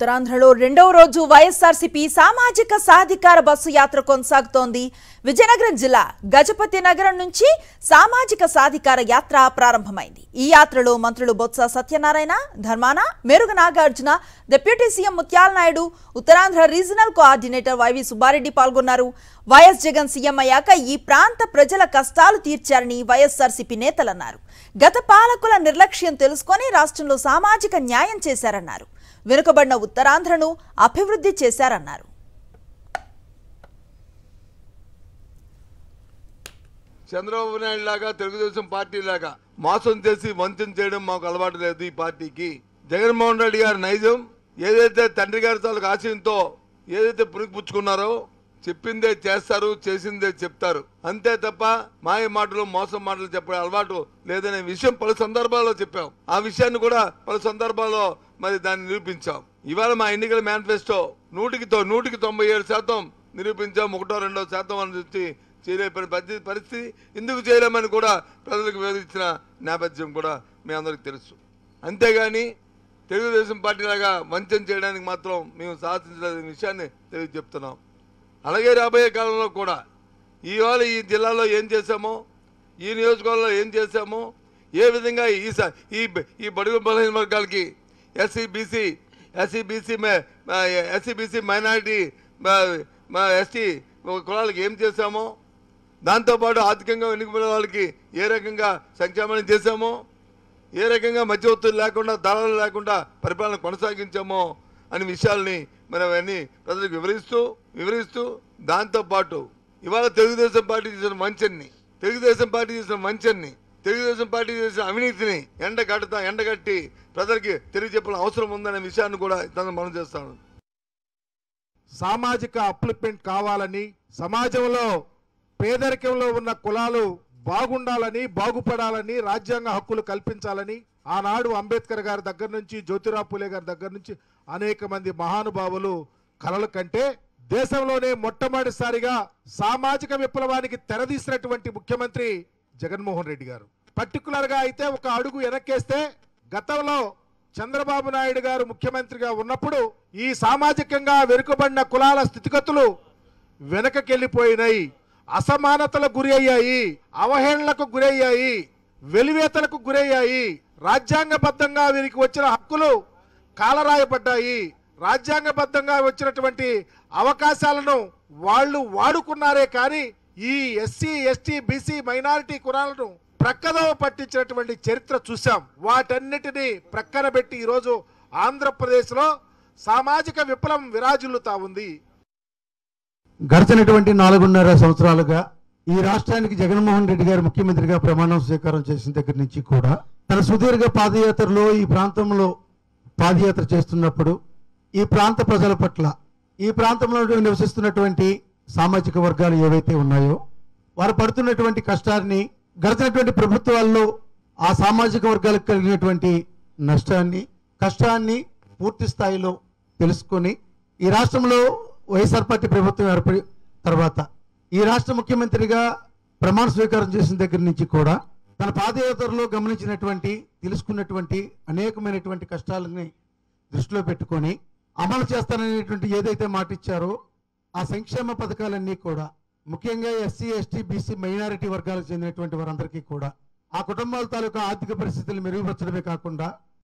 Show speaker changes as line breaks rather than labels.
ఉత్తరాంధ్రలో రెండవ రోజు వైఎస్ఆర్సీపీ సామాజిక సాధికార బస్సు యాత్ర కొనసాగుతోంది విజయనగరం జిల్లా గజపతి నగరం నుంచి సామాజిక సాధికార యాత్ర ప్రారంభమైంది ఈ యాత్రలో మంత్రులు బొత్స సత్యనారాయణ ధర్మాన మెరుగు Nagarjuna deputy CM Muthyala Naidu Uttarandhra regional coordinator YV Subbareddy పాల్గొన్నారు వైఎస్ జగన్ సీఎం అయ్యాక ఈ ప్రాంత ప్రజల కష్టాలు తీర్చారని వైఎస్ఆర్సీపీ నేతలన్నారు గత పాలకుల నిర్లక్ష్యం తెలుసుకొని రాష్ట్రంలో సామాజిక న్యాయం చేశారన్నారు వెనుకబడిన ఉత్తరాంధ్రను అభివృద్ధి చేశారన్నారు
చంద్రబాబు నాయుడు లాగా తెలుగుదేశం పార్టీ లాగా మోసం చేసి వంచన చేయడం మాకు అలవాటు లేదు ఈ పార్టీకి జగన్మోహన్ రెడ్డి గారి నైజం ఏదైతే తండ్రి గారి తాలూకు ఆశయంతో ఏదైతే పుణికిపుచ్చుకున్నారో చెప్పిందే చేస్తారు చేసిందే చెప్తారు అంతే తప్ప మాయ మాటలు మోసం మాటలు చెప్పే అలవాటు లేదనే విషయం పలు సందర్భాల్లో చెప్పాం ఆ విషయాన్ని కూడా పలు సందర్భాల్లో మరి దాన్ని నిరూపించాం ఇవాళ మా ఎన్నికల మేనిఫెస్టో నూటికి తొ- నూటికి తొంభై ఏడు శాతం నిరూపించాం ఒకటో రెండో శాతం అని చెప్పి చేయలేని పరిస్థితి పరిస్థితి ఎందుకు చేయలేమని కూడా ప్రజలకు వివరించిన నేపథ్యం కూడా మీ అందరికి తెలుసు అంతేగాని తెలుగుదేశం పార్టీ లాగా వంచన చేయడానికి మాత్రం మేము సాధించలేని విషయాన్ని తెలియ చెప్తున్నాం అలాగే రాబోయే కాలంలో కూడా ఇవాళ ఈ జిల్లాలో ఏం చేశామో ఈ నియోజకవర్గంలో ఏం చేశామో ఏ విధంగా ఈ స- ఈ బ- ఈ బడుగు బలహీన వర్గాలకి SC BC SC BC SC BC minority ST కులాలకి ఏం చేశామో దాంతోపాటు ఆర్థికంగా వెనుకబడిన వాళ్ళకి ఏ రకంగా సంక్షేమం చేశామో ఏ రకంగా మధ్యవర్తులు లేకుండా దళాలు లేకుండా పరిపాలన కొనసాగించామో అనే విషయాల్ని మనం అవన్నీ ప్రజలకు వివరిస్తూ వివరిస్తూ దాంతోపాటు ఇవాళ తెలుగుదేశం పార్టీ చేసిన మంచన్ని తెలుగుదేశం పార్టీ చేసిన మంచన్ని తెలుగుదేశం పార్టీ చేసిన అవినీతిని ఎండగడతా ఎండగట్టి ప్రజలకి తెలియజెప్పాల్సిన అవసరం ఉందనే విషయాన్ని కూడా తను మనం చేస్తాను
సామాజిక అప్లిప్మెంట్ కావాలని సమాజంలో పేదరికంలో ఉన్న కులాలు బాగుండాలని బాగుపడాలని రాజ్యాంగ హక్కులు కల్పించాలని ఆనాడు అంబేద్కర్ గారి దగ్గర నుంచి జ్యోతిరావు పూలే గారి దగ్గర నుంచి అనేక మంది మహానుభావులు కలలు కంటే దేశంలోనే మొట్టమొదటిసారిగా సామాజిక విప్లవానికి తెరదీసినటువంటి ముఖ్యమంత్రి జగన్మోహన్ రెడ్డి గారు పర్టికులర్ గా అయితే ఒక అడుగు వెనక్కేస్తే గతంలో చంద్రబాబు నాయుడు గారు ముఖ్యమంత్రిగా ఉన్నప్పుడు ఈ సామాజికంగా వెనుకబడిన కులాల స్థితిగతులు వెనకకెళ్ళిపోయినాయి అసమానతలకు గురి అయ్యాయి అవహేళనకు గురయ్యాయి వెలివేతలకు గురయ్యాయి రాజ్యాంగబద్ధంగా వీరికి వచ్చిన హక్కులు కాలరాయబడ్డాయి రాజ్యాంగబద్ధంగా వచ్చినటువంటి అవకాశాలను వాళ్ళు వాడుకున్నారే కానీ ఈ ఎస్సీ ఎస్టీ బీసీ మైనారిటీ కులాలను ప్రక్కదోవ పట్టించినటువంటి చరిత్ర చూశాం వాటన్నిటినీ ప్రక్కన పెట్టి ఈరోజు ఆంధ్రప్రదేశ్లో సామాజిక విప్లవం విరాజిల్లుతా ఉంది
గడిచినటువంటి నాలుగున్నర సంవత్సరాలుగా ఈ రాష్ట్రానికి జగన్మోహన్ రెడ్డి గారు ముఖ్యమంత్రిగా ప్రమాణం స్వీకారం చేసిన దగ్గర నుంచి కూడా తన సుదీర్ఘ పాదయాత్రలో ఈ ప్రాంతంలో పాదయాత్ర చేస్తున్నప్పుడు ఈ ప్రాంత ప్రజల పట్ల ఈ ప్రాంతంలో నివసిస్తున్నటువంటి సామాజిక వర్గాలు ఏవైతే ఉన్నాయో వారు పడుతున్నటువంటి కష్టాన్ని గడిచినటువంటి ప్రభుత్వాల్లో ఆ సామాజిక వర్గాలకు కలిగినటువంటి నష్టాన్ని కష్టాన్ని పూర్తి స్థాయిలో తెలుసుకొని ఈ రాష్ట్రంలో వైఎస్ఆర్ పార్టీ ప్రభుత్వం ఏర్పడి తర్వాత ఈ రాష్ట్ర ముఖ్యమంత్రిగా ప్రమాణ స్వీకారం చేసిన దగ్గర నుంచి కూడా తన పాదయాత్రలో గమనించినటువంటి తెలుసుకున్నటువంటి అనేకమైనటువంటి కష్టాలని దృష్టిలో పెట్టుకొని అమలు చేస్తాననేటువంటి ఏదైతే మాట ఇచ్చారో ఆ సంక్షేమ పథకాలన్నీ కూడా ముఖ్యంగా ఎస్సీ ఎస్టీ బీసీ మైనారిటీ వర్గాలకు చెందినటువంటి వారందరికీ కూడా ఆ కుటుంబాల తాలూకా ఆర్థిక పరిస్థితులు మెరుగుపరచడమే కాకుండా